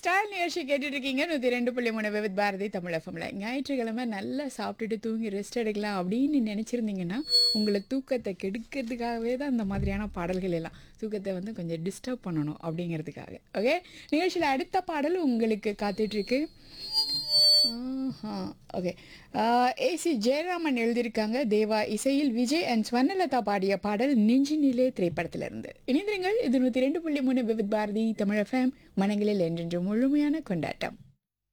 style நிகழ்ச்சி கேட்டுட்டு இருக்கீங்க நூற்றி ரெண்டு புள்ளி மூணு வித் பாரதி தமிழ் எஃப்எம்ல ஞாயிற்றுக்கிழமை நல்லா சாப்பிட்டுட்டு தூங்கி ரெஸ்ட் எடுக்கலாம் அப்படின்னு நினச்சிருந்தீங்கன்னா உங்களை தூக்கத்தை கெடுக்கிறதுக்காகவே தான் இந்த மாதிரியான பாடல்கள் எல்லாம் தூக்கத்தை வந்து கொஞ்சம் டிஸ்டர்ப் பண்ணணும் அப்படிங்கிறதுக்காக ஓகே நிகழ்ச்சியில் அடுத்த பாடல் உங்களுக்கு காத்துட்ருக்கு ஓகே ஏசி ஜெயராமன் எழுதியிருக்காங்க தேவா இசையில் விஜய் அண்ட் ஸ்வர்ணலதா பாடிய பாடல் நெஞ்சினிலே திரைப்படத்திலிருந்து இணைந்திருங்கள் இது நூற்றி ரெண்டு புள்ளி மூணு விவித் பாரதி தமிழ் எஃப்எம் மனங்களில் என்றென்று முழுமையான கொண்டாட்டம்